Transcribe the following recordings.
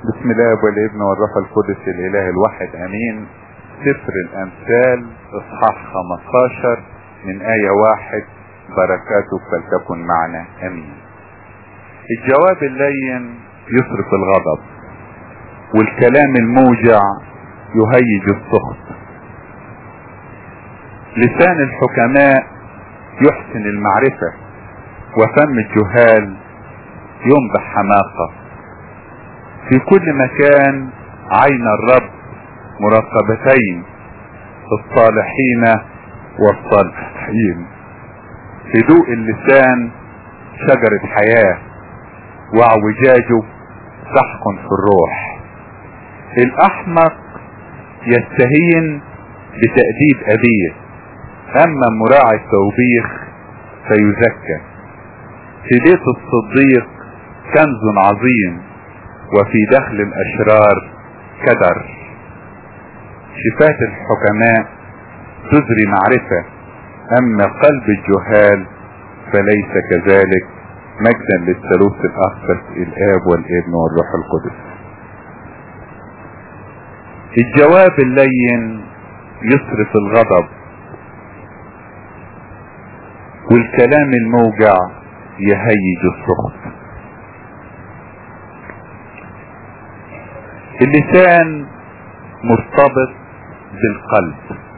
بسم الله والابن والروح القدس الاله الواحد امين سفر الامثال اصحاح 15 من آية واحد بركاته فلتكن معنا امين الجواب اللين يصرف الغضب والكلام الموجع يهيج السخط لسان الحكماء يحسن المعرفة وفم الجهال ينبح حماقة في كل مكان عين الرب مراقبتين الصالحين والصالحين هدوء اللسان شجرة حياة واعوجاجه سحق في الروح الأحمق يستهين بتأديب أبيه أما مراعي التوبيخ فيزكى في بيت الصديق كنز عظيم وفي دخل الأشرار كدر شفاة الحكماء تزري معرفة أما قلب الجهال فليس كذلك مجدا للثالوث الأقدس الآب والابن والروح القدس الجواب اللين يصرف الغضب والكلام الموجع يهيج السخط اللسان مرتبط بالقلب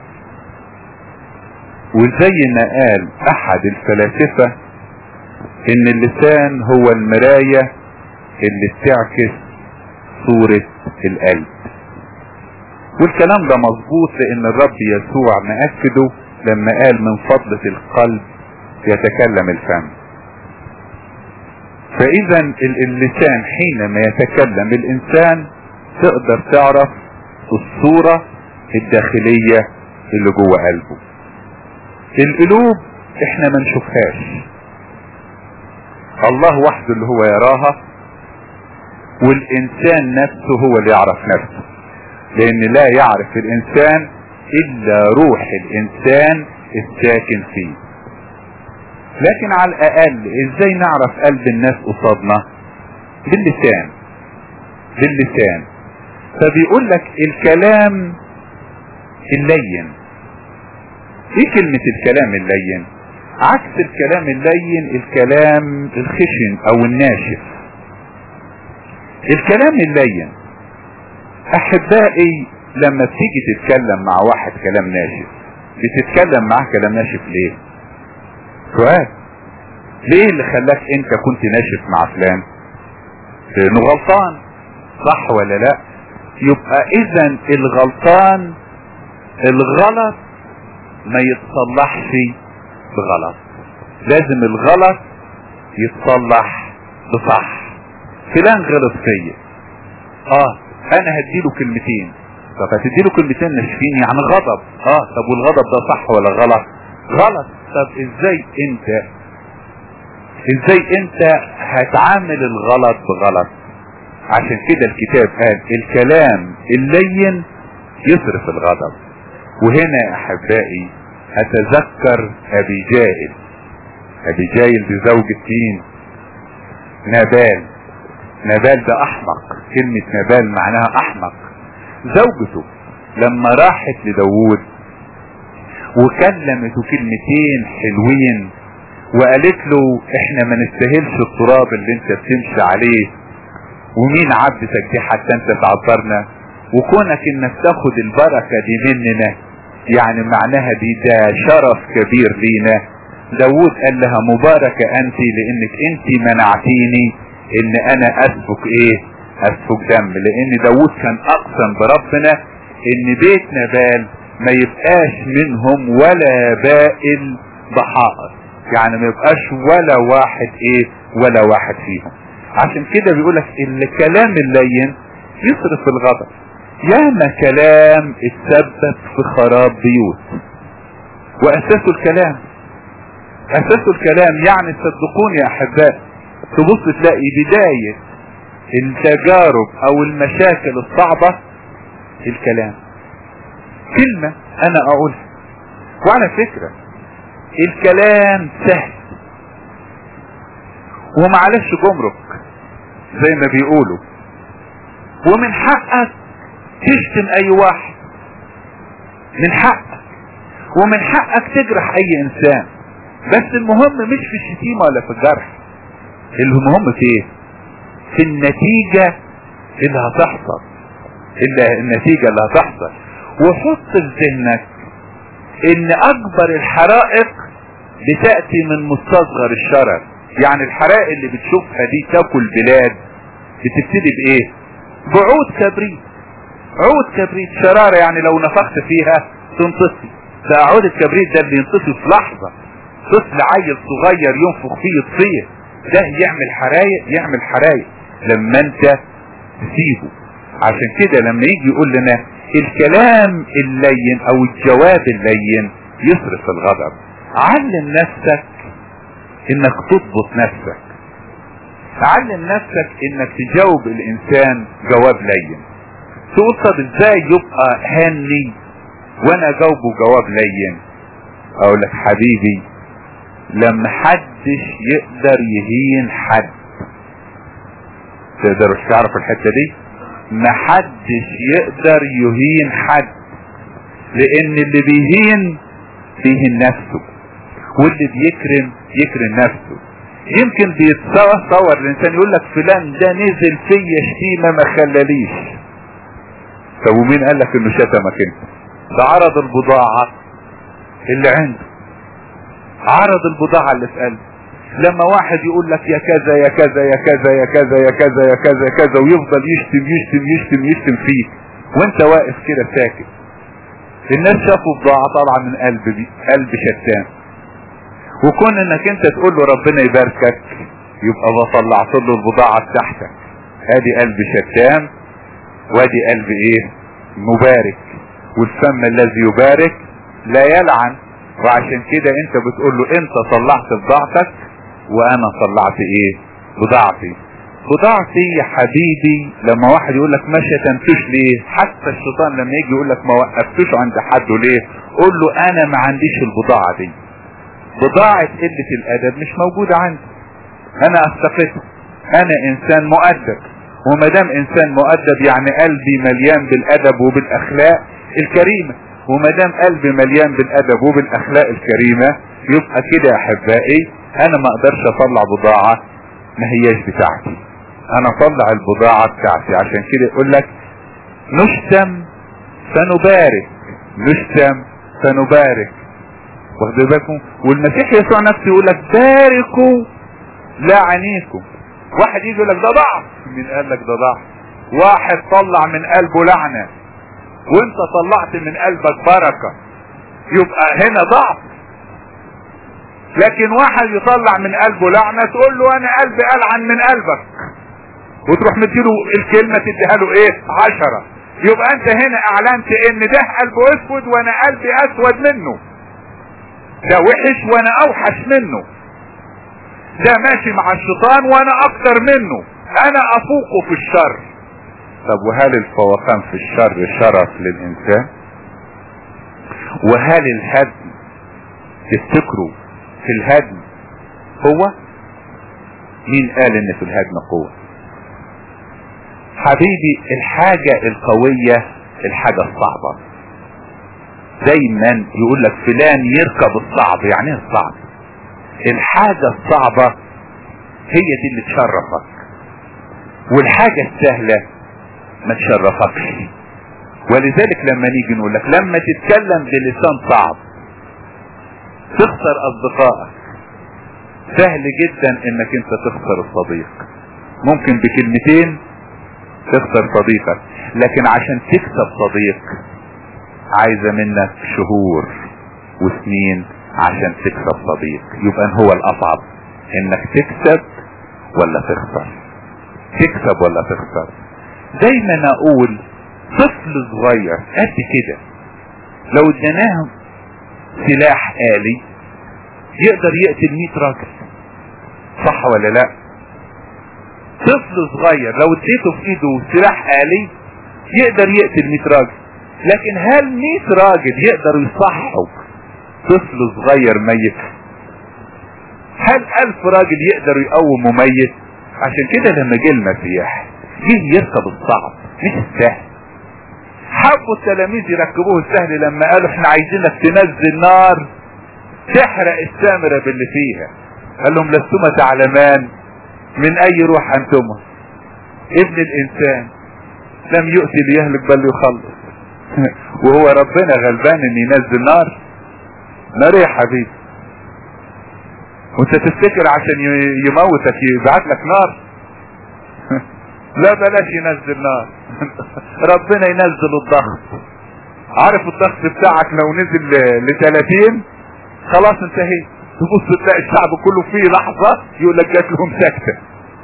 وزي ما قال احد الفلاسفة ان اللسان هو المراية اللي بتعكس صورة القلب والكلام ده مظبوط لان الرب يسوع مأكده لما قال من فضلة القلب يتكلم الفم فاذا اللسان حينما يتكلم الانسان تقدر تعرف الصورة الداخلية اللي جوه قلبه القلوب احنا ما نشوفهاش الله وحده اللي هو يراها والانسان نفسه هو اللي يعرف نفسه لان لا يعرف الانسان الا روح الانسان الساكن فيه لكن على الاقل ازاي نعرف قلب الناس قصادنا باللسان باللسان فبيقول لك الكلام اللين ايه كلمة الكلام اللين عكس الكلام اللين الكلام الخشن او الناشف الكلام اللين احبائي لما بتيجي تتكلم مع واحد كلام ناشف بتتكلم معاه كلام ناشف ليه سؤال ليه اللي خلاك انت كنت ناشف مع فلان لانه غلطان صح ولا لا يبقى اذا الغلطان الغلط ما يتصلحش بغلط لازم الغلط يتصلح بصح فلان غلط فيا اه انا هديله كلمتين طب هتديله كلمتين ناشفين يعني غضب اه طب والغضب ده صح ولا غلط غلط طب ازاي انت ازاي انت هتعامل الغلط بغلط عشان كده الكتاب قال الكلام اللين يصرف الغضب وهنا يا احبائي اتذكر ابي جائل ابي جائل دي زوجة مين نبال نبال ده احمق كلمة نبال معناها احمق زوجته لما راحت لداوود وكلمته كلمتين حلوين وقالت له احنا ما نستاهلش التراب اللي انت بتمشي عليه ومين عبدتك دي حتى انت تعبرنا وكونك انك تاخد البركة دي مننا يعني معناها دي ده شرف كبير لينا داود قال لها مباركة انت لانك انت منعتيني ان انا اسفك ايه اسفك دم لان داود كان اقسم بربنا ان بيت نبال ما يبقاش منهم ولا بائل بحائط يعني ما يبقاش ولا واحد ايه ولا واحد فيهم عشان كده بيقولك الكلام اللين يصرف الغضب ياما كلام اتسبب في خراب بيوت واساسه الكلام اساسه الكلام يعني صدقوني يا احباء تبص تلاقي بداية التجارب او المشاكل الصعبة الكلام كلمة انا اقولها وعلى فكرة الكلام سهل ومعلش جمرك زي ما بيقولوا ومن حقك تشتم اي واحد من حقك ومن حقك تجرح اي انسان بس المهم مش في الشتيمة ولا في الجرح المهم في ايه في النتيجة اللي هتحصل اللي النتيجة اللي هتحصل وحط في ذهنك ان اكبر الحرائق بتأتي من مستصغر الشرر يعني الحرائق اللي بتشوفها دي تاكل بلاد بتبتدي بايه بعود كبريت عود كبريت شرارة يعني لو نفخت فيها تنطفي ده عود الكبريت ده اللي ينطفي في لحظة طفل عيل صغير ينفخ فيه يطفيه ده يعمل حرايق يعمل حرايق لما انت تسيبه عشان كده لما يجي يقول لنا الكلام اللين او الجواب اللين يصرف الغضب علم نفسك انك تضبط نفسك علم نفسك انك تجاوب الانسان جواب لين تقول طب ازاي يبقى هني وانا اجاوبه جواب لين اقول لك حبيبي لما حدش يقدر يهين حد تقدروا تعرفوا الحته دي ما حدش يقدر يهين حد لان اللي بيهين بيهين نفسه واللي بيكرم يكرم نفسه يمكن بيتصور الانسان يقول لك فلان ده نزل فيا شتيمه ما خلاليش طب ومين قال لك انه شتمك انت ده عرض البضاعه اللي عنده عرض البضاعه اللي في قلبه لما واحد يقول لك يا كذا يا كذا يا كذا يا كذا يا كذا يا كذا يا كذا ويفضل يشتم يشتم يشتم يشتم فيك وانت واقف كده ساكت الناس شافوا بضاعة طالعة من قلب دي قلب شتان وكون انك انت تقول له ربنا يباركك يبقى بطلعت له البضاعة بتاعتك ادي قلب شتان وادي قلب ايه مبارك والفم الذي يبارك لا يلعن وعشان كده انت بتقول له انت طلعت بضاعتك وانا طلعت ايه بضاعتي بضاعتي يا حبيبي لما واحد يقول لك ما شتمتوش ليه حتى الشيطان لما يجي يقول لك ما وقفتوش عند حد ليه قول له انا ما عنديش البضاعة دي بضاعة قلة الادب مش موجودة عندي انا افتقدها انا انسان مؤدب وما دام انسان مؤدب يعني قلبي مليان بالادب وبالاخلاق الكريمة وما دام قلبي مليان بالادب وبالاخلاق الكريمة يبقى كده يا احبائي انا ما اقدرش اطلع بضاعة ما هياش بتاعتي انا اطلع البضاعة بتاعتي عشان كده يقول لك نشتم فنبارك نشتم فنبارك واخدوا بالكم والمسيح يسوع نفسه يقول لك باركوا لا عنيكم واحد يجي يقول لك ده ضعف مين قال لك ده ضعف واحد طلع من قلبه لعنة وانت طلعت من قلبك بركة يبقى هنا ضعف لكن واحد يطلع من قلبه لعنة تقول له انا قلبي العن من قلبك وتروح مديله الكلمة تديها له ايه عشرة يبقى انت هنا اعلنت ان ده قلبه اسود وانا قلبي اسود منه ده وحش وانا اوحش منه ده ماشي مع الشيطان وانا اكتر منه انا افوقه في الشر طب وهل الفوقان في الشر شرف للانسان وهل الهدم تفتكروا في الهدم هو مين قال ان في الهدم قوة حبيبي الحاجة القوية الحاجة الصعبة دايما يقول لك فلان يركب الصعب يعني ايه الصعب الحاجة الصعبة هي دي اللي تشرفك والحاجة السهلة ما تشرفكش ولذلك لما نيجي نقول لك لما تتكلم بلسان صعب تخسر اصدقائك سهل جدا انك انت تخسر الصديق ممكن بكلمتين تخسر صديقك لكن عشان تكسب صديق عايزة منك شهور وسنين عشان تكسب صديق يبقى هو الاصعب انك تكسب ولا تخسر تكسب ولا تخسر دايما اقول طفل صغير قد كده لو اديناه سلاح آلي يقدر يقتل 100 راجل صح ولا لا طفل صغير لو اديته في ايده سلاح آلي يقدر يقتل 100 راجل لكن هل 100 راجل يقدروا يصحوا طفل صغير ميت هل ألف راجل يقدروا يقوموا ميت عشان كده لما جه المسيح جه يركب الصعب مش السهل حبوا التلاميذ يركبوه السهل لما قالوا احنا عايزينك تنزل نار تحرق السامرة باللي فيها قال لهم لستما تعلمان من اي روح انتما ابن الانسان لم يؤتي ليهلك بل يخلص وهو ربنا غلبان ان ينزل نار نار يا حبيبي وانت تفتكر عشان يموتك يبعت لك نار لا بلاش ينزل نار ربنا ينزل الضغط عارف الضغط بتاعك لو نزل ل 30 خلاص انتهيت تبص تلاقي الشعب كله في لحظة يقول لك جات لهم سكتة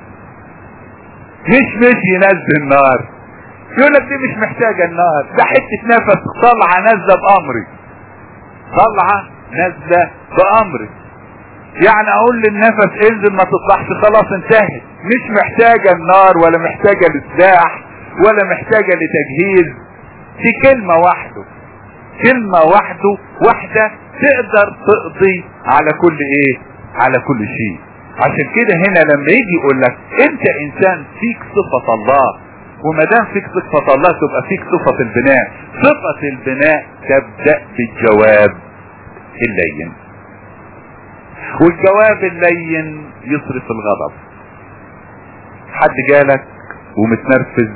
مش مش ينزل نار يقول لك دي مش محتاجة النار ده حتة نفس طلعة نازلة بأمري طلعة نازلة بأمري يعني اقول للنفس انزل ما تطلعش خلاص انتهت مش محتاجة النار ولا محتاجة لسلاح ولا محتاجة لتجهيز في كلمة واحدة كلمة واحدة واحدة تقدر تقضي على كل ايه على كل شيء عشان كده هنا لما يجي يقول لك انت انسان فيك صفة الله وما دام فيك صفة الله تبقى فيك صفة البناء صفة البناء تبدأ بالجواب اللين والجواب اللين يصرف الغضب حد جالك ومتنرفز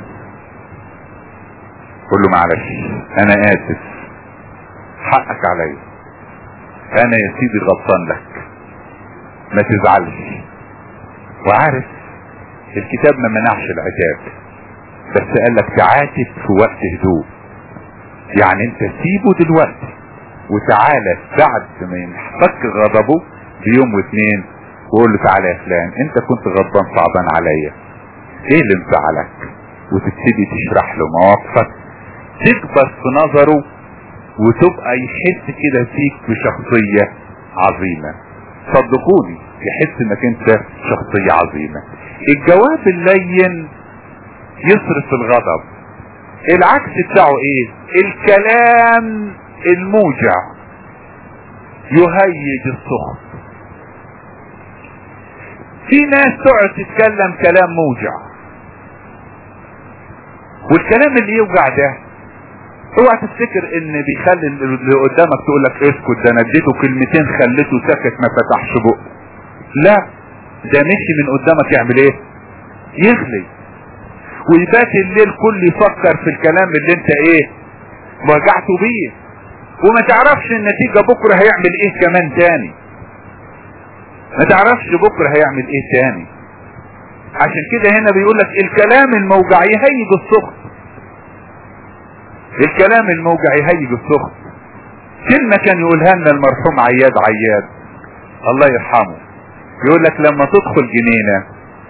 قول له معلش انا اسف حقك عليا انا يا سيدي غلطان لك ما تزعلش وعارف الكتاب ما منعش العتاب بس قال لك تعاتب في وقت هدوء يعني انت سيبه دلوقتي وتعالى بعد ما ينفك غضبه بيوم واثنين وقول له تعالى يا فلان انت كنت غضبان صعبان عليا ايه اللي مزعلك وتبتدي تشرح له مواقفك تكبر في نظره وتبقى يحس كده فيك بشخصية عظيمة صدقوني يحس انك انت شخصية عظيمة الجواب اللين يصرف الغضب العكس بتاعه ايه الكلام الموجع يهيج السخط في ناس تقعد تتكلم كلام موجع والكلام اللي يوجع ده اوعى تفتكر ان بيخلي اللي قدامك تقول لك اسكت ده انا اديته كلمتين خليته ساكت ما فتحش بقه لا ده مشي من قدامك يعمل ايه يغلي ويبات الليل كله يفكر في الكلام اللي انت ايه وجعته بيه وما تعرفش النتيجة بكرة هيعمل ايه كمان تاني ما تعرفش بكرة هيعمل ايه تاني عشان كده هنا بيقول لك الكلام الموجع يهيج السخط الكلام الموجع يهيج السخط كلمة كان يقولها لنا المرحوم عياد عياد الله يرحمه يقول لك لما تدخل جنينة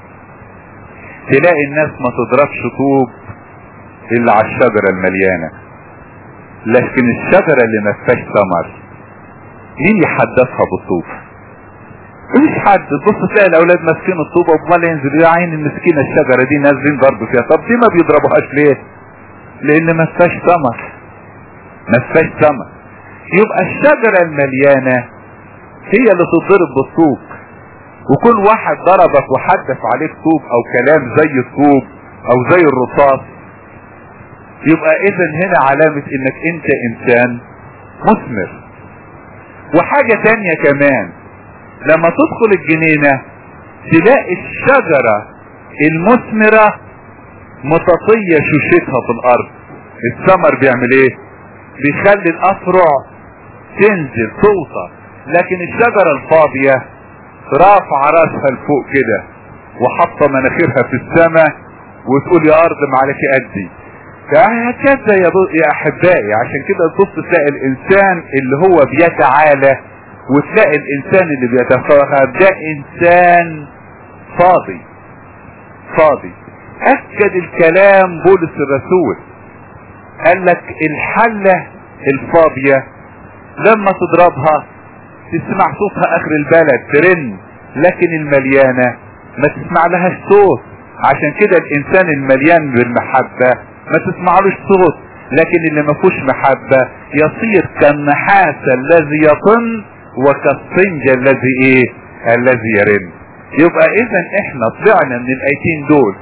تلاقي الناس ما تضربش طوب الا على الشجرة المليانة لكن الشجرة اللي ما فيهاش ثمر مين يحدثها بالطوب مفيش حد تبص تلاقي الاولاد ماسكين الطوبة وامال ينزل يا عين المسكينة الشجرة دي نازلين ضرب فيها طب دي ما بيضربوهاش ليه لان ما فيهاش ثمر ما فيهاش ثمر يبقى الشجرة المليانة هي اللي تضرب بالطوب وكل واحد ضربك وحدث عليك طوب او كلام زي الطوب او زي الرصاص يبقى اذا هنا علامة انك انت انسان مثمر وحاجة تانية كمان لما تدخل الجنينة تلاقي الشجرة المثمرة متطية شوشتها في الارض الثمر بيعمل ايه بيخلي الافرع تنزل توصل لكن الشجرة الفاضية رافع راسها لفوق كده وحاطة مناخيرها في السماء وتقول يا ارض ما عليك قدي فهكذا يا, يا احبائي عشان كده تبص تلاقي الانسان اللي هو بيتعالى وتلاقي الانسان اللي بيتفاخر ده انسان فاضي فاضي اكد الكلام بولس الرسول قال لك الحلة الفاضية لما تضربها تسمع صوتها اخر البلد ترن لكن المليانة ما تسمع لهاش صوت عشان كده الانسان المليان بالمحبة ما تسمعلوش صوت لكن اللي ما فيهوش محبة يصير كالنحاس الذي يطن وكالصنج الذي ايه الذي يرن يبقى اذا احنا طلعنا من الايتين دول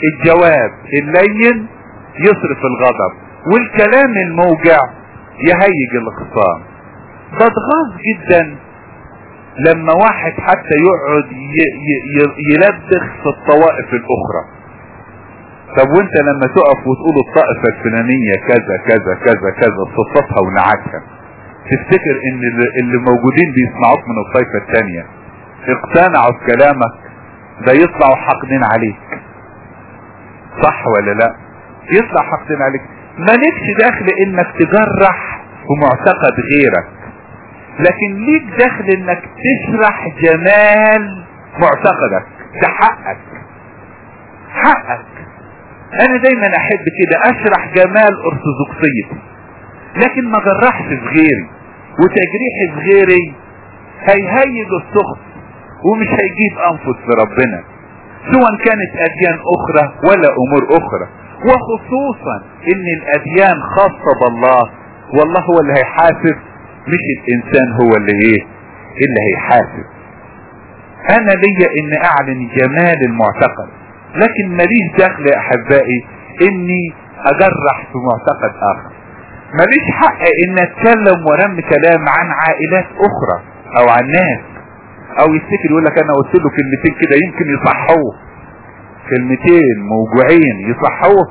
الجواب اللين يصرف الغضب والكلام الموجع يهيج الخصام بتغاظ جدا لما واحد حتى يقعد يلبخ في الطوائف الاخرى طب وانت لما تقف وتقول الطائفة الفلانية كذا كذا كذا كذا صفتها ونعتها تفتكر ان اللي موجودين بيسمعوك من الطائفة التانية اقتنعوا بكلامك ده يطلعوا حاقدين عليك صح ولا لا يطلع حاقدين عليك مالكش دخل انك تجرح في معتقد غيرك لكن ليك دخل انك تشرح جمال معتقدك ده حقك حقك انا دايما احب كده اشرح جمال ارثوذكسيتي لكن ما جرحش في غيري وتجريحي في غيري هيهيج السخط ومش هيجيب انفس لربنا سواء كانت اديان اخرى ولا امور اخرى وخصوصا ان الاديان خاصة بالله والله هو اللي هيحاسب مش الانسان هو اللي ايه اللي هيحاسب انا ليا ان اعلن جمال المعتقد لكن ماليش دخل يا احبائي اني اجرح في معتقد اخر ماليش حق ان اتكلم ورم كلام عن عائلات اخرى او عن ناس او يفتكر يقول لك انا قلت له كلمتين كده يمكن يصحوه كلمتين موجوعين يصحوه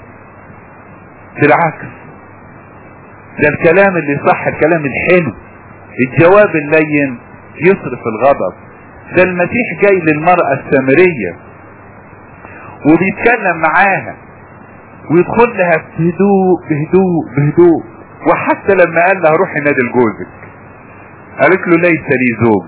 بالعكس ده الكلام اللي صح الكلام الحلو الجواب اللين يصرف الغضب ده المسيح جاي للمرأة السامرية وبيتكلم معاها ويدخل لها بهدوء بهدوء بهدوء وحتى لما قال لها روحي نادي لجوزك قالت له ليس لي زوج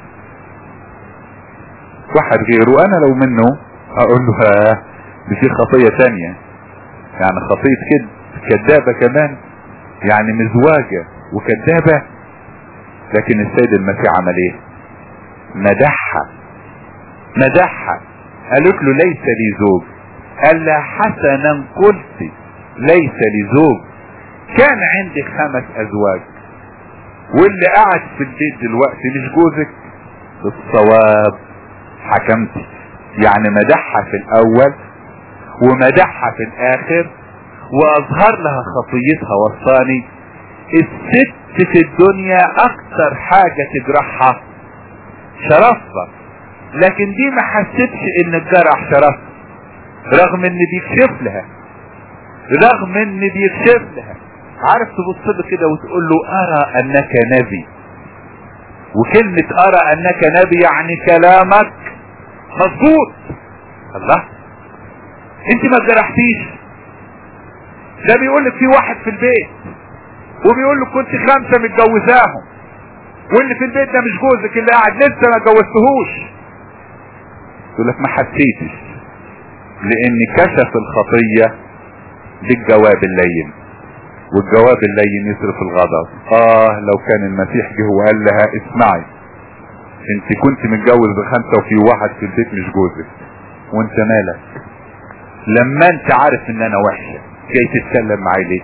واحد غيره انا لو منه اقول له ها دي في خطية تانية يعني خطية كده كدابة كمان يعني مزواجة وكدابة لكن السيد المسيح عمل ايه مدحها مدحها قالت له ليس لي زوج قال لها حسنا قلت ليس لي زوج كان عندي خمس ازواج واللي قاعد في البيت دلوقتي مش جوزك بالصواب حكمتي يعني مدحها في الاول ومدحها في الاخر واظهر لها خطيتها وصاني الست في الدنيا اكتر حاجة تجرحها شرفها لكن دي ما حسيتش ان الجرح شرفها رغم ان بيكشف لها رغم ان بيكشف لها عارف تبص له كده وتقول له ارى انك نبي وكلمة ارى انك نبي يعني كلامك مظبوط الله انت ما جرحتيش ده بيقول لك في واحد في البيت وبيقول لك كنت خمسة متجوزاهم واللي في البيت ده مش جوزك اللي قاعد لسه ما جوزتهوش يقول لك ما حسيتش لان كشف الخطية بالجواب اللين والجواب اللين يصرف الغضب اه لو كان المسيح جه وقال لها اسمعي انت كنت متجوز بخمسة وفي واحد في البيت مش جوزك وانت مالك لما انت عارف ان انا وحشة جاي تتكلم معاي ليه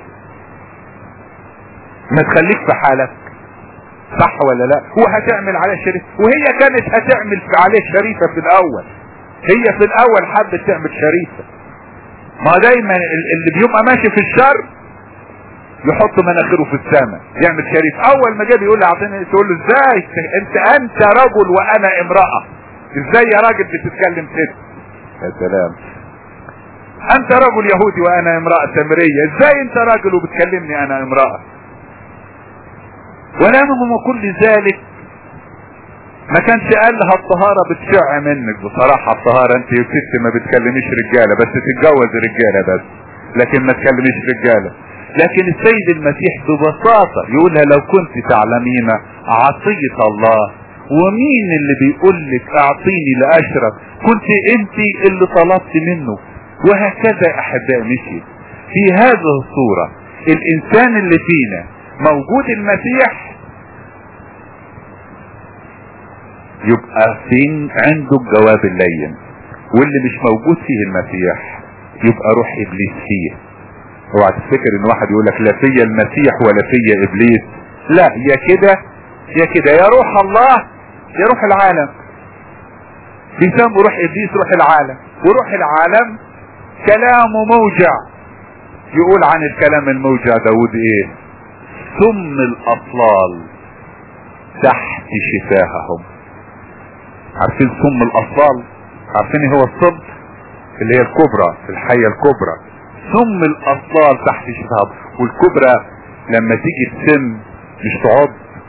ما تخليك في حالك صح ولا لا وهتعمل عليه شريف وهي كانت هتعمل عليه شريفة في الاول هي في الاول حبت تعمل شريفة ما دايما اللي بيبقى ماشي في الشر يحط مناخيره في السماء يعمل شريف اول ما جه بيقول لي اعطيني تقول له ازاي انت انت رجل وانا امرأة ازاي يا راجل بتتكلم كده يا سلام انت رجل يهودي وانا امرأة سامرية ازاي انت راجل وبتكلمني انا امرأة ولما كل ذلك ما كانش قال لها الطهارة بتشع منك بصراحة الطهارة انت يا ست ما بتكلميش رجالة بس تتجوز رجالة بس لكن ما تكلميش رجالة لكن السيد المسيح ببساطة يقولها لو كنت تعلمين عطية الله ومين اللي بيقول لك اعطيني لاشرب كنت انت اللي طلبت منه وهكذا احباء مشي في هذه الصورة الانسان اللي فينا موجود المسيح يبقى فين عنده الجواب اللين واللي مش موجود فيه المسيح يبقى روح ابليس فيه اوعى تفتكر ان واحد يقول لك لا فيا المسيح ولا فيا ابليس لا يا كده يا كده يا روح الله يا روح العالم بيسموا روح ابليس روح العالم وروح العالم كلامه موجع يقول عن الكلام الموجع داود ايه ثم الاطلال تحت شفاههم عارفين ثم الاطلال عارفين هو الصب اللي هي الكبرى الحية الكبرى ثم الاطلال تحت شفاههم والكبرى لما تيجي تسم مش تعض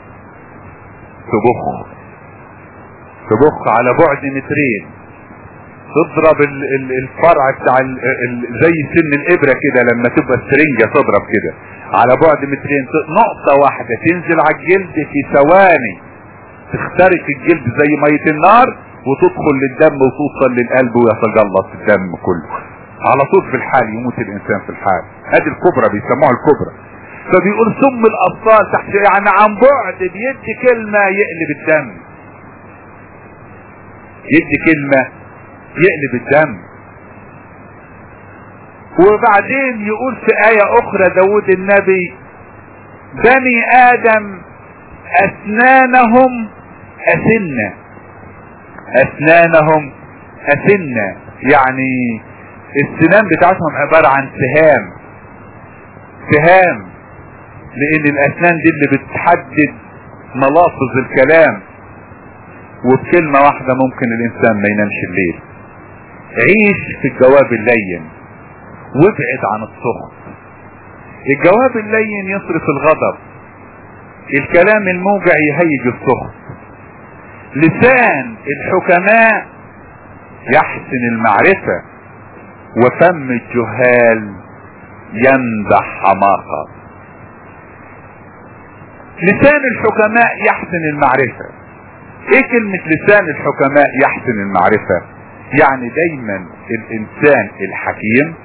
تبخ تبخ على بعد مترين تضرب ال ال الفرع بتاع ال ال زي سن الابرة كده لما تبقى السرنجة تضرب كده على بعد مترين نقطة واحدة تنزل على الجلد في ثواني تخترق الجلد زي مية النار وتدخل للدم وتوصل للقلب ويتجلط الدم كله على طول في الحال يموت الانسان في الحال ادي الكبرى بيسموها الكبرى فبيقول ثم الاطفال تحت يعني عن بعد بيدي كلمة يقلب الدم يدي كلمة يقلب الدم وبعدين يقول في آية أخرى داود النبي بني آدم أسنانهم أسنة أسنانهم أسنة يعني السنان بتاعتهم عبارة عن سهام سهام لأن الأسنان دي اللي بتحدد ملافظ الكلام وبكلمة واحدة ممكن الإنسان ما ينامش الليل عيش في الجواب اللين وابعد عن السخط الجواب اللين يصرف الغضب الكلام الموجع يهيج السخط لسان الحكماء يحسن المعرفة وفم الجهال يمدح حماقة لسان الحكماء يحسن المعرفة ايه كلمة لسان الحكماء يحسن المعرفة يعني دايما الانسان الحكيم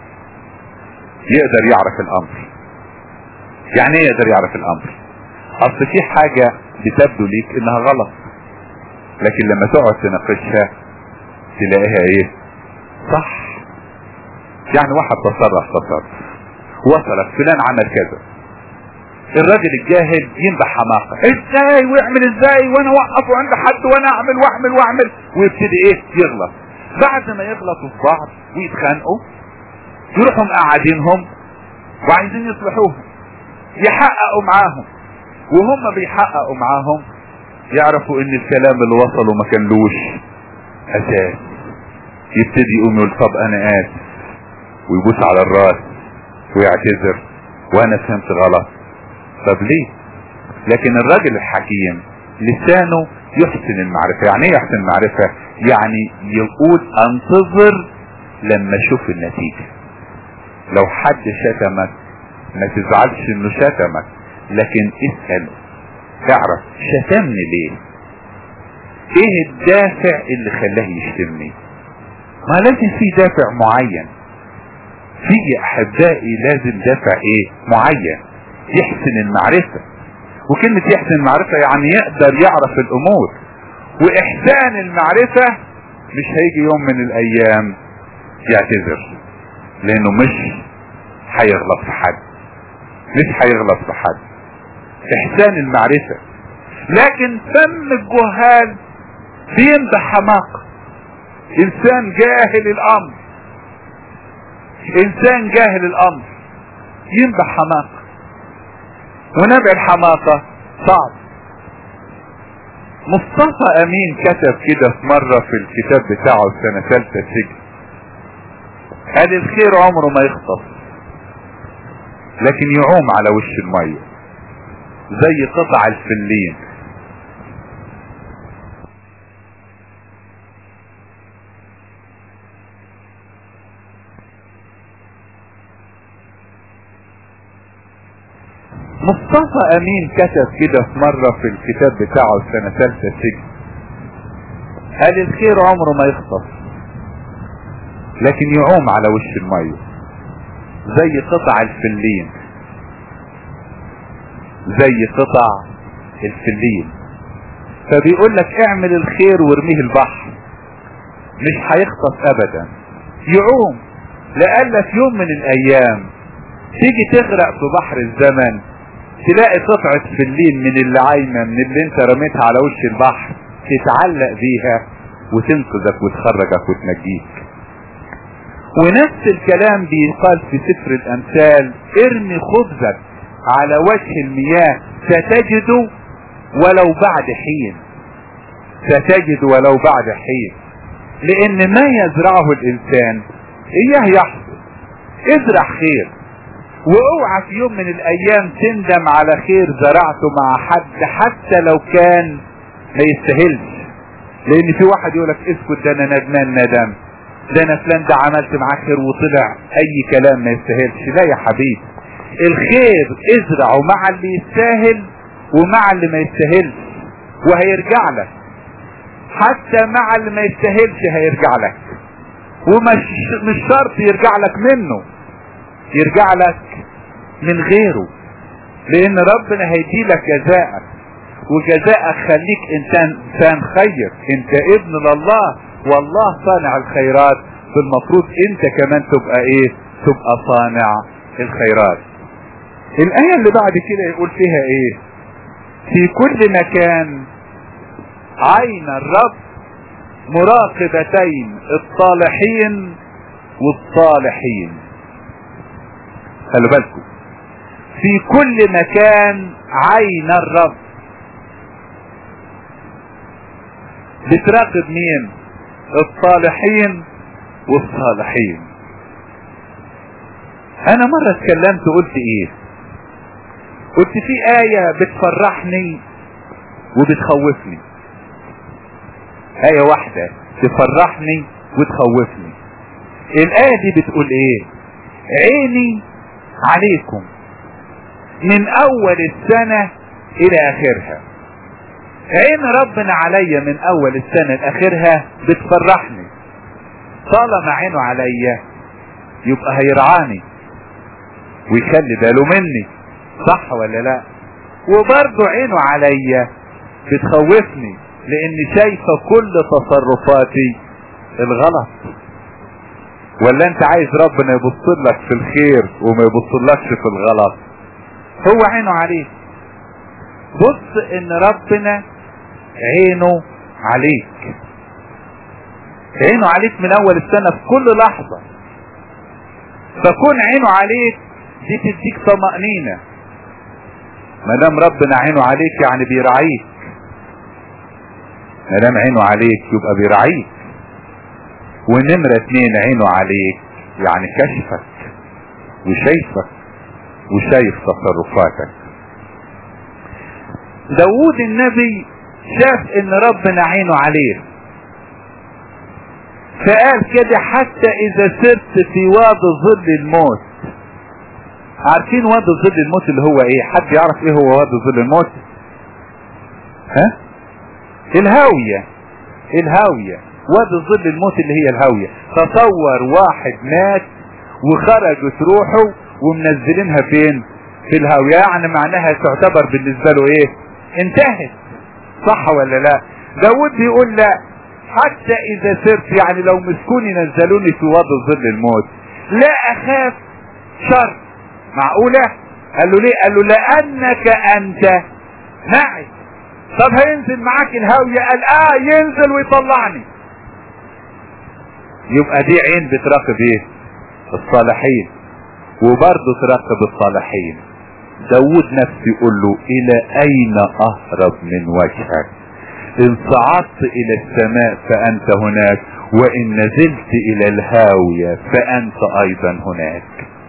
يقدر يعرف الامر يعني ايه يقدر يعرف الامر اصل في حاجة بتبدو ليك انها غلط لكن لما تقعد تناقشها تلاقيها ايه صح يعني واحد تصرف تصرف وصلك فلان عمل كذا الراجل الجاهل ينبح حماقه ازاي ويعمل ازاي وانا اوقفه عند حد وانا اعمل واعمل واعمل ويبتدي ايه يغلط بعد ما يغلطوا في بعض ويتخانقوا يروحوا مقعدينهم وعايزين يصلحوهم يحققوا معاهم وهم بيحققوا معاهم يعرفوا ان الكلام اللي وصلوا ما كانلوش اساس يبتدي يقوم يقول طب انا اسف ويبوس على الراس ويعتذر وانا فهمت غلط طب ليه لكن الراجل الحكيم لسانه يحسن المعرفة يعني ايه يحسن المعرفة يعني يقول انتظر لما اشوف النتيجة لو حد شتمك ما تزعلش انه شتمك لكن اسأل اعرف شتمني ليه ايه الدافع اللي خلاه يشتمني ما لازم في دافع معين في احبائي لازم دافع ايه معين يحسن المعرفة وكلمة يحسن المعرفة يعني يقدر يعرف الامور واحسان المعرفة مش هيجي يوم من الايام يعتذر لانه مش هيغلط في حد مش هيغلط في حد احسان المعرفة لكن فم الجهال بيمدح حماقة انسان جاهل الامر انسان جاهل الامر يمدح حماقة ونبع الحماقة صعب مصطفى امين كتب كده في مرة في الكتاب بتاعه سنة ثالثة سجن قال الخير عمره ما يخطف لكن يعوم على وش المية زي قطع الفلين مصطفى امين كتب كده في مرة في الكتاب بتاعه سنة ثالثة سجن قال الخير عمره ما يخطف لكن يعوم على وش المية زي قطع الفلين زي قطع الفلين فبيقول لك اعمل الخير وارميه البحر مش هيخطف ابدا يعوم لألا في يوم من الايام تيجي تغرق في بحر الزمن تلاقي قطعة فلين من اللي عايمة من اللي انت رميتها على وش البحر تتعلق بيها وتنقذك وتخرجك وتنجيك ونفس الكلام بيقال في سفر الامثال ارمي خبزك على وجه المياه ستجد ولو بعد حين ستجد ولو بعد حين لان ما يزرعه الانسان اياه يحصل ازرع خير واوعى في يوم من الايام تندم على خير زرعته مع حد حتى لو كان ما يستاهلش لان في واحد يقولك اسكت ده انا ندمان ندم ده انا فلان ده عملت معاه خير وطلع اي كلام ما يستاهلش لا يا حبيبي الخير ازرعه مع اللي يستاهل ومع اللي ما يستاهلش وهيرجع لك حتى مع اللي ما يستاهلش هيرجع لك ومش مش شرط يرجع لك منه يرجع لك من غيره لان ربنا هيدي لك جزاءك وجزاءك خليك انسان انسان خير انت ابن لله والله صانع الخيرات فالمفروض انت كمان تبقى ايه تبقى صانع الخيرات الايه اللي بعد كده يقول فيها ايه في كل مكان عين الرب مراقبتين الصالحين والصالحين خلوا بالكم في كل مكان عين الرب بتراقب مين الصالحين والصالحين انا مرة اتكلمت قلت ايه قلت في آية بتفرحني وبتخوفني آية واحدة تفرحني وتخوفني الآية دي بتقول ايه عيني عليكم من اول السنة الى اخرها عين ربنا عليا من اول السنة لاخرها بتفرحني طالما عينه عليا يبقى هيرعاني ويخلي باله مني صح ولا لا وبرضه عينه عليا بتخوفني لان شايفة كل تصرفاتي الغلط ولا انت عايز ربنا يبص لك في الخير وما يبصلكش في الغلط هو عينه عليك بص ان ربنا عينه عليك عينه عليك من اول السنة في كل لحظة فكون عينه عليك دي تديك طمأنينة ما دام ربنا عينه عليك يعني بيراعيك ما دام عينه عليك يبقى بيراعيك ونمرة اتنين عينه عليك يعني كشفك وشايفك وشايف تصرفاتك داود النبي شاف ان ربنا عينه عليه فقال كده حتى اذا سرت في واد ظل الموت عارفين واد ظل الموت اللي هو ايه حد يعرف ايه هو واد ظل الموت ها الهاوية الهاوية واد ظل الموت اللي هي الهاوية تصور واحد مات وخرجت روحه ومنزلينها فين في الهاوية يعني معناها تعتبر بالنسبة له ايه انتهت صح ولا لا داود بيقول لا حتى اذا سرت يعني لو مسكوني نزلوني في وضع ظل الموت لا اخاف شر معقولة قال له ليه قال له لانك انت معي طب هينزل معاك الهاوية قال اه ينزل ويطلعني يبقى دي عين بتراقب ايه الصالحين وبرضه تراقب الصالحين داود نفسه يقول له الى اين اهرب من وجهك ان صعدت الى السماء فانت هناك وان نزلت الى الهاوية فانت ايضا هناك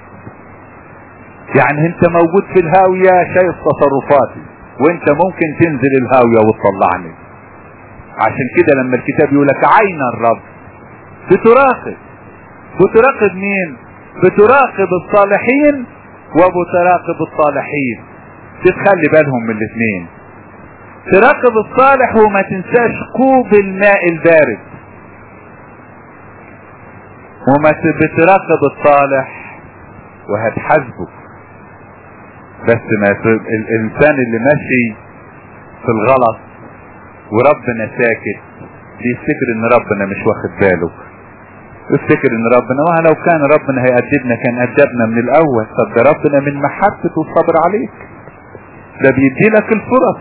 يعني انت موجود في الهاوية شايف تصرفاتي وانت ممكن تنزل الهاوية وتطلعني عشان كده لما الكتاب يقول لك عين الرب بتراقب بتراقب مين بتراقب الصالحين وبتراقب الصالحين تتخلي بالهم من الاثنين تراقب الصالح وما تنساش كوب الماء البارد وما بتراقب الصالح وهتحاسبه بس ما الانسان اللي ماشي في الغلط وربنا ساكت بيفتكر ان ربنا مش واخد باله افتكر ان ربنا وها لو كان ربنا هيأدبنا كان أدبنا من الاول طب ده ربنا من محبته والصبر عليك ده بيدي لك الفرص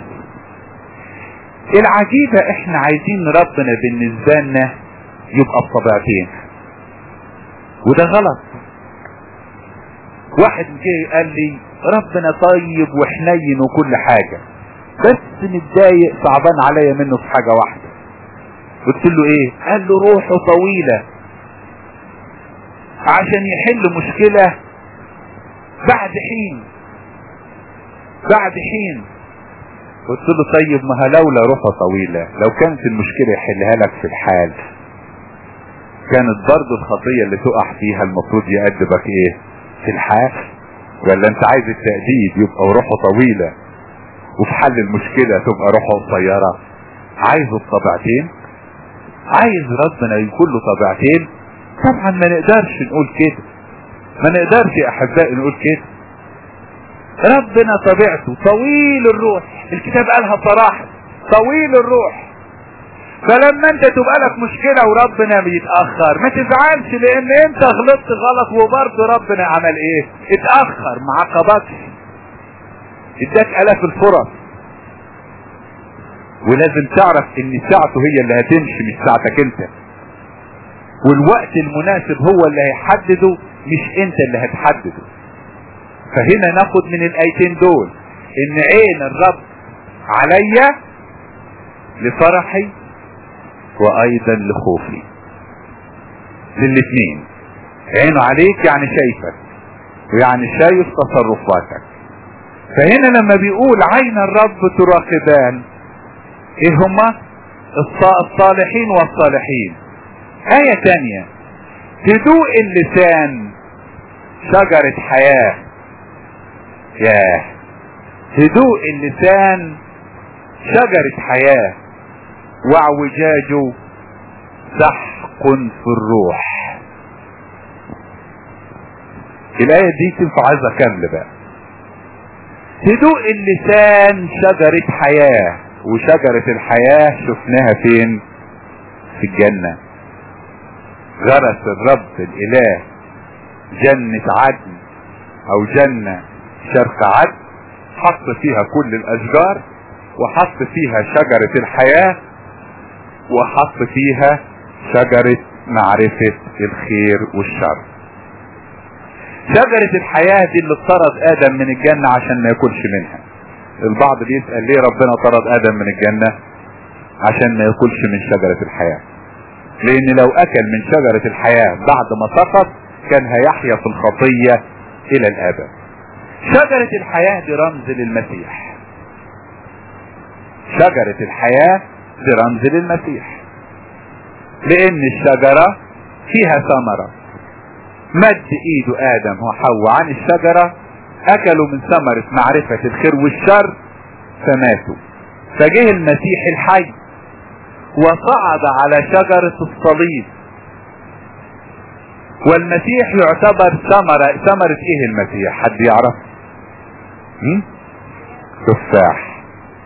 العجيبة احنا عايزين ربنا بالنسبة لنا يبقى بطبيعتين وده غلط واحد جه قال لي ربنا طيب وحنين وكل حاجة بس متضايق صعبان عليا منه في حاجة واحدة قلت له ايه قال له روحه طويلة عشان يحل مشكلة بعد حين بعد حين قلت له طيب ما لولا روحه طويلة لو كانت المشكلة يحلها لك في الحال كانت برضه الخطية اللي تقع فيها المفروض يأدبك ايه في الحال ولا انت عايز التأديب يبقى روحه طويلة وفي حل المشكلة تبقى روحه قصيرة عايزه الطبيعتين عايز ربنا يكون له طبيعتين طبعا ما نقدرش نقول كده ما نقدرش يا احبائي نقول كده ربنا طبيعته طويل الروح الكتاب قالها بصراحة طويل الروح فلما انت تبقى لك مشكلة وربنا بيتأخر ما تزعلش لان انت غلطت غلط وبرضه ربنا عمل ايه اتأخر ما عقبكش اداك الاف الفرص ولازم تعرف ان ساعته هي اللي هتمشي مش ساعتك انت والوقت المناسب هو اللي هيحدده مش انت اللي هتحدده فهنا ناخد من الايتين دول ان عين الرب عليا لفرحي وايضا لخوفي للاثنين عينه عليك يعني شايفك ويعني شايف تصرفاتك فهنا لما بيقول عين الرب تراقبان ايه هما الصالحين والصالحين آية تانية هدوء اللسان شجرة حياة ياه هدوء اللسان شجرة حياة واعوجاجه سحق في الروح الآية دي تنفع عايزة كاملة بقى هدوء اللسان شجرة حياة وشجرة الحياة شفناها فين في الجنة غرس الرب الاله جنة عدن او جنة شرق عدن حط فيها كل الاشجار وحط فيها شجرة الحياة وحط فيها شجرة معرفة الخير والشر شجرة الحياة دي اللي طرد ادم من الجنة عشان ما ياكلش منها البعض بيسأل ليه ربنا طرد ادم من الجنة عشان ما ياكلش من شجرة الحياة لان لو اكل من شجرة الحياة بعد ما سقط كان هيحيا في الخطية الى الابد شجرة الحياة دي رمز للمسيح شجرة الحياة دي رمز للمسيح لان الشجرة فيها ثمرة مد ايده ادم وحواء عن الشجرة اكلوا من ثمرة معرفة الخير والشر فماتوا فجه المسيح الحي وصعد على شجرة الصليب والمسيح يعتبر ثمرة ثمرة ايه المسيح حد يعرف هم؟ تفاح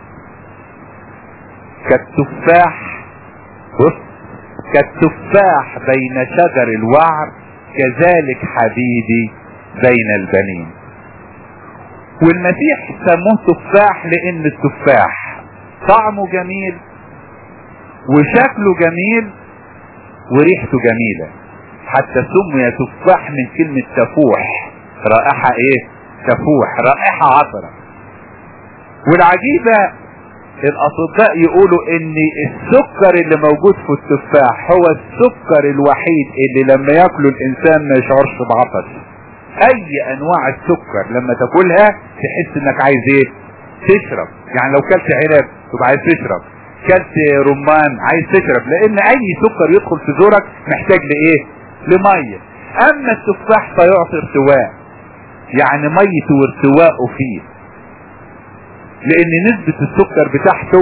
كالتفاح بص كالتفاح بين شجر الوعر كذلك حبيبي بين البنين والمسيح سموه تفاح لان التفاح طعمه جميل وشكله جميل وريحته جميلة حتى سمي تفاح من كلمة تفوح رائحة ايه تفوح رائحة عطرة والعجيبة الاطباء يقولوا ان السكر اللي موجود في التفاح هو السكر الوحيد اللي لما ياكله الانسان ما يشعرش بعطش اي انواع السكر لما تاكلها تحس انك عايز ايه تشرب يعني لو كلت عنب تبقى عايز تشرب كلت رمان عايز تشرب لان اي سكر يدخل في زورك محتاج لايه لمية اما التفاح فيعطي ارتواء يعني ميته وارتواءه فيه لان نسبة السكر بتاعته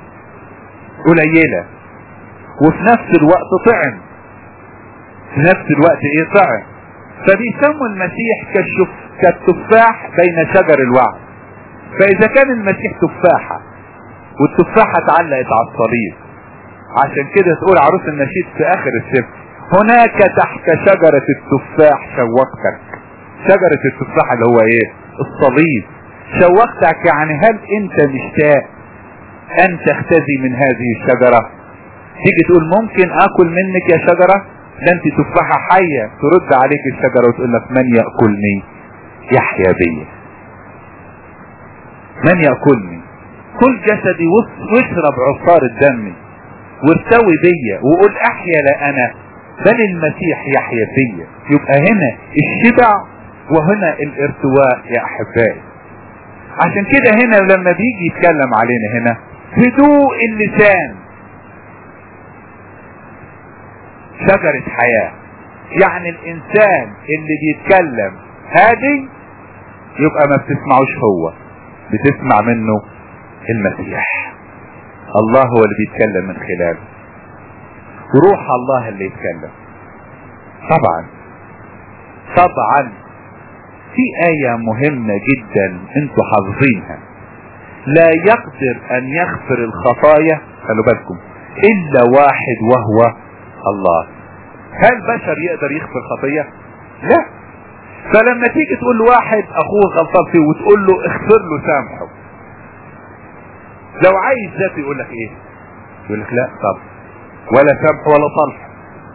قليلة وفي نفس الوقت طعم في نفس الوقت ايه طعم فبيسموا المسيح كالشف كالتفاح بين شجر الوعد فاذا كان المسيح تفاحة والتفاحة اتعلقت على الصليب عشان كده تقول عروس النشيد في اخر السفر هناك تحت شجرة التفاح شوقتك شجرة التفاح اللي هو ايه الصليب شوقتك يعني هل انت مشتاق ان تختزي من هذه الشجرة تيجي تقول ممكن اكل منك يا شجرة ده انت تفاحة حية ترد عليك الشجرة وتقول لك من يأكلني يحيا بي من يأكلني كل جسدي واشرب عصار الدم واستوي بيا وقول احيا لا انا بل المسيح يحيا فيا يبقى هنا الشبع وهنا الارتواء يا احبائي عشان كده هنا لما بيجي يتكلم علينا هنا هدوء اللسان شجرة حياة يعني الانسان اللي بيتكلم هادي يبقى ما بتسمعوش هو بتسمع منه المسيح الله هو اللي بيتكلم من خلاله روح الله اللي يتكلم طبعا طبعا في آية مهمة جدا انتوا حافظينها لا يقدر ان يغفر الخطايا خلوا بالكم الا واحد وهو الله هل بشر يقدر يغفر خطية لا فلما تيجي تقول لواحد اخوه غلطان فيه وتقول له اغفر له سامحه لو عايز ذاته يقول لك ايه يقول لك لا طب ولا سامح ولا صلح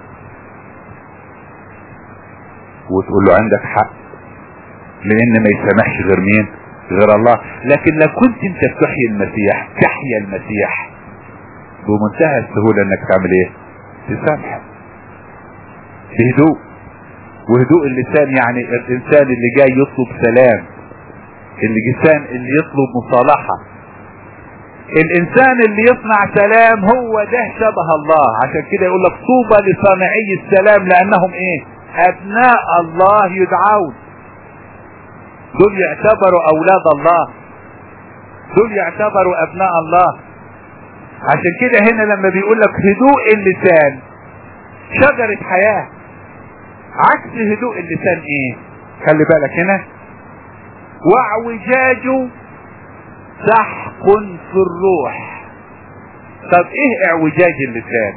وتقول له عندك حق لان ما يسامحش غير مين غير الله لكن لو كنت انت بتحيي المسيح تحيا المسيح بمنتهى السهولة انك تعمل ايه تسامح بهدوء وهدوء اللسان يعني الانسان اللي جاي يطلب سلام اللسان اللي يطلب مصالحة الانسان اللي يصنع سلام هو ده شبه الله عشان كده يقول لك طوبى لصانعي السلام لانهم ايه ابناء الله يدعون دول يعتبروا اولاد الله دول يعتبروا ابناء الله عشان كده هنا لما بيقول لك هدوء اللسان شجرة حياة عكس هدوء اللسان ايه خلي بالك هنا واعوجاجه سحق في الروح طب ايه اعوجاج اللسان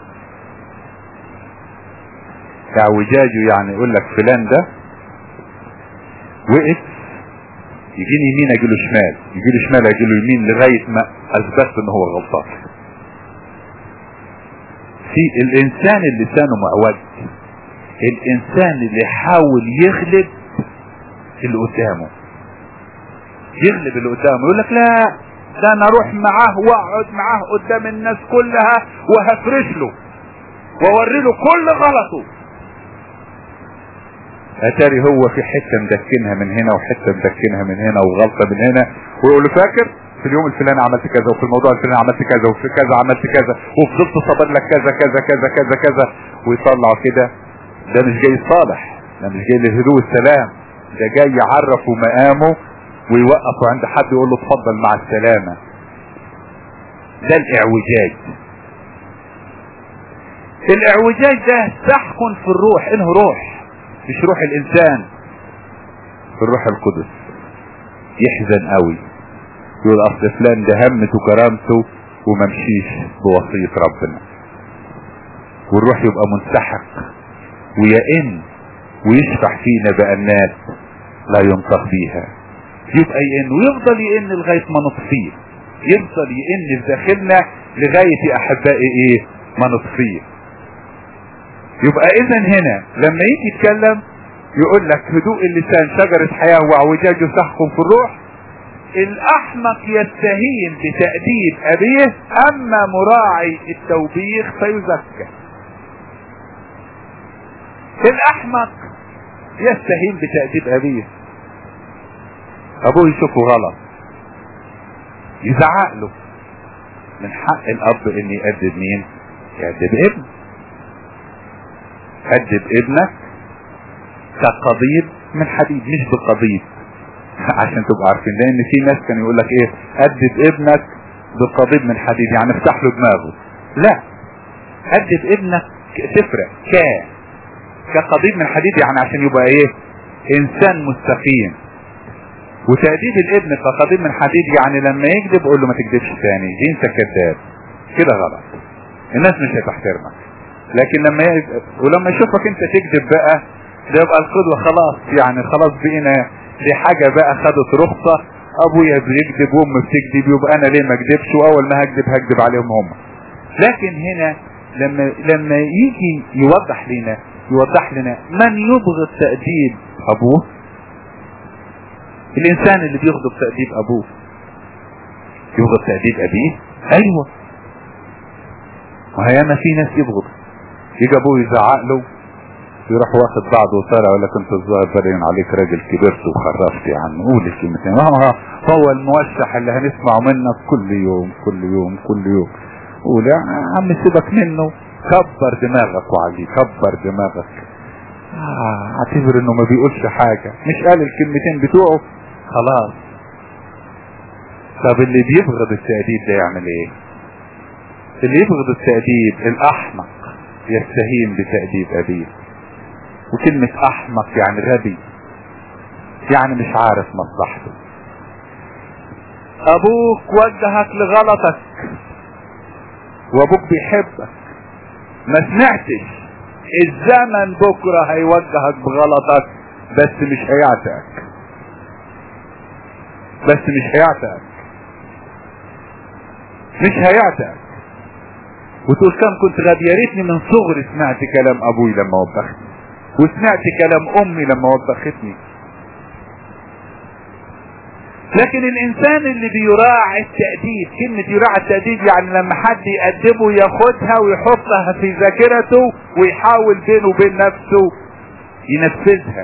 اعوجاجه يعني يقول لك فلان ده وقف يجيني يمين اجيله شمال يجيله شمال اجيله يمين لغاية ما اثبت ان هو غلطان في الانسان اللي لسانه معوج الانسان اللي يحاول يغلب اللي قدامه يغلب اللي قدامه يقول لك لا ده انا اروح معاه واقعد معاه قدام الناس كلها وهفرش له واوري له كل غلطه اتاري هو في حته مدكنها من هنا وحته مدكنها من هنا وغلطه من هنا ويقول له فاكر في اليوم الفلاني عملت كذا وفي الموضوع الفلاني عملت كذا وفي كذا عملت كذا وفضلت صبر لك كذا كذا كذا كذا كذا ويطلع كده ده مش جاي صالح ده مش جاي لهدوء السلام ده جاي يعرف مقامه ويوقفه عند حد يقول له اتفضل مع السلامة ده الاعوجاج الاعوجاج ده سحق في الروح انه روح مش روح الانسان في الروح القدس يحزن قوي يقول اصل فلان ده همته كرامته وممشيش بوصية ربنا والروح يبقى منسحق ويئن ويشفع فينا بأنات لا ينطق بيها يبقى يئن ويفضل يئن لغاية ما نطفيه يفضل يئن في داخلنا لغاية يا احبائي ايه ما نطفيه يبقى اذا هنا لما يجي يتكلم يقول لك هدوء اللسان شجرة حياة واعوجاجه سحق في الروح الاحمق يستهين بتأديب ابيه اما مراعي التوبيخ فيزكى الاحمق يستهين بتأديب ابيه ابوه يشوفه غلط يزعق له من حق الاب ان يأدب مين يأدب ابنه أدب ابنك كقضيب من حديد مش بقضيب عشان تبقوا عارفين لان في ناس كانوا يقول لك ايه أدب ابنك بقضيب من حديد يعني افتح له دماغه لا أدب ابنك تفرق ك كقضيب من حديد يعني عشان يبقى ايه انسان مستقيم وتأديب الابن كقضيب من حديد يعني لما يكذب قول له ما تكذبش تاني دي انت كذاب كده غلط الناس مش هتحترمك لكن لما ي... ولما يشوفك انت تكذب بقى ده يبقى القدوة خلاص يعني خلاص بقينا دي حاجة بقى خدت رخصة ابويا بيكذب وامي بتكذب يبقى انا ليه ما اكذبش واول ما هكذب هكذب عليهم هم لكن هنا لما لما يجي يوضح لنا يوضح لنا من يبغض تأديب ابوه الانسان اللي بيغضب تأديب ابوه يبغض تأديب ابيه ايوه وهياما في ناس يبغض يجي ابوه يزعق له يروح واخد بعضه وطالع يقول لك انت الظاهر باين عليك راجل كبرت وخرفت يا عم قول الكلمتين هو هو الموشح اللي هنسمعه منك كل يوم كل يوم كل يوم قول يا عم سيبك منه كبر دماغك وعليه كبر دماغك آه اعتبر انه ما بيقولش حاجة مش قال الكلمتين بتوعه خلاص طب اللي بيبغض التأديب ده يعمل ايه اللي يبغض التأديب الاحمق يستهين بتأديب ابيه وكلمة احمق يعني غبي يعني مش عارف مصلحته ابوك وجهك لغلطك وابوك بيحبك ما سمعتش الزمن بكرة هيوجهك بغلطك بس مش هيعتقك بس مش هيعتقك مش هيعتقك وتقول كم كنت غبي يا ريتني من صغري سمعت كلام ابوي لما وبختني وسمعت كلام امي لما وبختني لكن الانسان اللي بيراعي التأديب كلمة يراعي التأديب يعني لما حد يقدمه ياخدها ويحطها في ذاكرته ويحاول بينه وبين نفسه ينفذها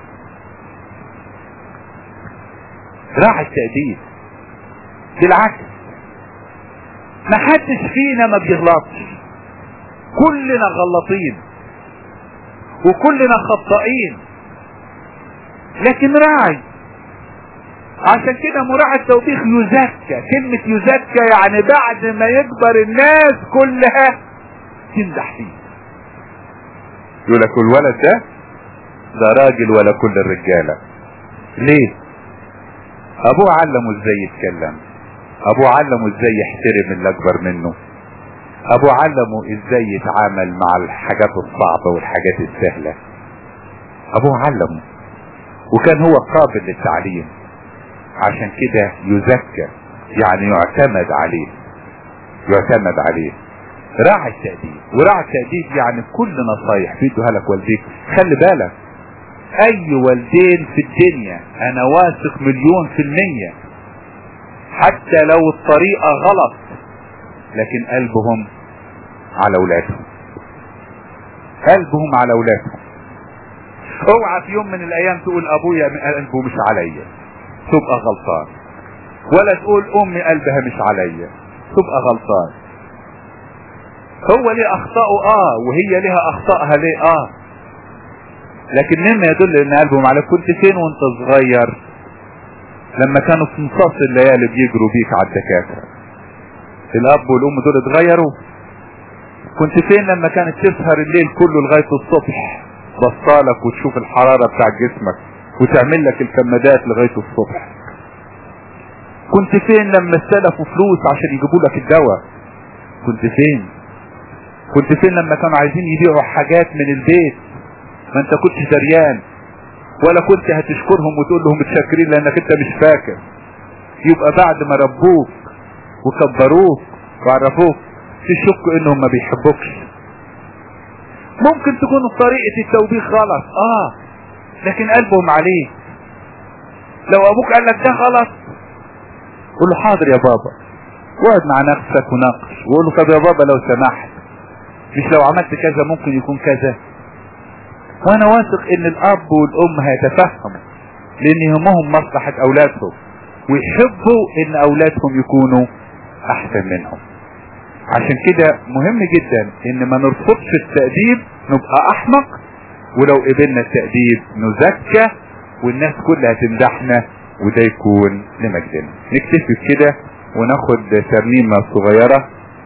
راعي التأديب بالعكس ما حدش فينا ما بيغلطش كلنا غلطين وكلنا خطائين لكن راعي عشان كده مراعي التوبيخ يزكى كلمة يزكى يعني بعد ما يكبر الناس كلها تمدح فيه يقول لك الولد ده ده راجل ولا كل الرجالة ليه ابوه علمه ازاي يتكلم ابوه علمه ازاي يحترم اللي اكبر منه ابوه علمه ازاي يتعامل مع الحاجات الصعبة والحاجات السهلة ابوه علمه وكان هو قابل للتعليم عشان كده يزكى يعني يعتمد عليه يعتمد عليه راعي التأديب وراعي التأديب يعني كل نصايح بيدوها لك والديك خلي بالك اي والدين في الدنيا انا واثق مليون في المية حتى لو الطريقة غلط لكن قلبهم على اولادهم قلبهم على اولادهم اوعى في يوم من الايام تقول ابويا قلبه مش عليا تبقى غلطان ولا تقول امي قلبها مش عليا تبقى غلطان هو ليه اخطائه اه وهي لها اخطائها ليه اه لكن مما يدل ان قلبهم عليك كنت فين وانت صغير لما كانوا في نصاص الليالي بيجروا بيك على الدكاتره الاب والام دول اتغيروا كنت فين لما كانت تسهر الليل كله لغايه الصبح بصالك وتشوف الحراره بتاع جسمك وتعمل لك الكمادات لغاية الصبح كنت فين لما استلفوا فلوس عشان يجيبوا لك الدواء كنت فين كنت فين لما كانوا عايزين يبيعوا حاجات من البيت ما انت كنتش دريان ولا كنت هتشكرهم وتقول لهم متشكرين لانك انت مش فاكر يبقى بعد ما ربوك وكبروك وعرفوك تشك انهم ما بيحبوكش ممكن تكون طريقة التوبيخ غلط اه لكن قلبهم عليه لو ابوك قال لك ده غلط قول له حاضر يا بابا واقعد مع نفسك وناقش وقول له طب يا بابا لو سمحت مش لو عملت كذا ممكن يكون كذا وانا واثق ان الاب والام هيتفهموا لان يهمهم مصلحة اولادهم ويحبوا ان اولادهم يكونوا احسن منهم عشان كده مهم جدا ان ما نرفضش التأديب نبقى احمق ولو قبلنا التأديب نزكى والناس كلها تمدحنا وده يكون لمجدنا نكتفي بكده وناخد ترنيمة صغيرة